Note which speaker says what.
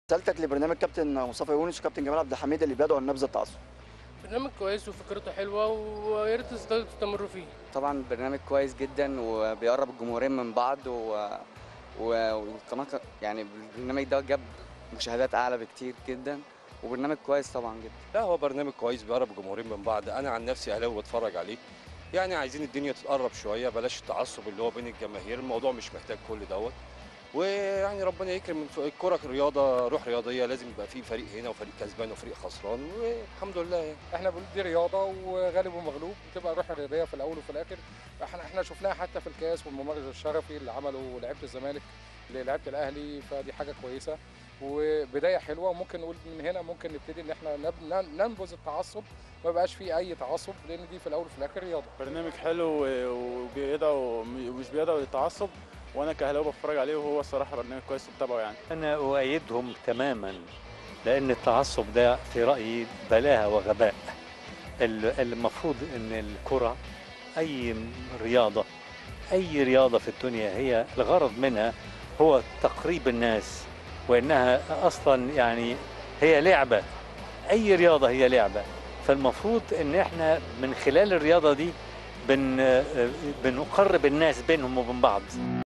Speaker 1: رسالتك لبرنامج كابتن مصطفى يونس وكابتن جمال عبد الحميد اللي بيدعوا لنبذ التعصب
Speaker 2: برنامج كويس وفكرته حلوه ويا ريت تست- تستمروا فيه
Speaker 3: طبعا برنامج كويس جدا وبيقرب الجمهورين من بعض و... و... والقناه ك- يعني البرنامج ده جاب مشاهدات اعلى بكتير جدا وبرنامج كويس طبعا جدا
Speaker 4: لا هو برنامج كويس بيقرب الجمهورين من بعض انا عن نفسي اهلاوي بتفرج عليه يعني عايزين الدنيا تتقرب شويه بلاش التعصب اللي هو بين الجماهير الموضوع مش محتاج كل دوت ويعني ربنا يكرم الكره رياضه روح رياضيه لازم يبقى في فريق هنا وفريق كسبان وفريق خسران والحمد لله يعني
Speaker 5: احنا بنقول دي رياضه وغالب ومغلوب بتبقى روح رياضيه في الاول وفي الاخر احنا احنا شفناها حتى في الكاس والممرج الشرفي اللي عمله لعيبه الزمالك للعيبه الاهلي فدي حاجه كويسه وبدايه حلوه وممكن نقول من هنا ممكن نبتدي ان احنا نب- نن- ننبذ التعصب ما يبقاش فيه اي تعصب لان دي في الاول وفي الاخر رياضه
Speaker 6: برنامج حلو و- وبيدعو ومش بيدعو للتعصب وانا كاهلاوي بتفرج عليه وهو الصراحه برنامج كويس وبتابعه يعني
Speaker 7: أنا أؤيدهم تماما لأن التعصب ده في رأيي بلاهة وغباء ال- المفروض أن الكرة أي رياضة أي رياضة في الدنيا هي الغرض منها هو تقريب الناس وإنها أصلا يعني هي لعبة أي رياضة هي لعبة فالمفروض أن إحنا من خلال الرياضة دي بن بنقرب الناس بينهم وبين بعض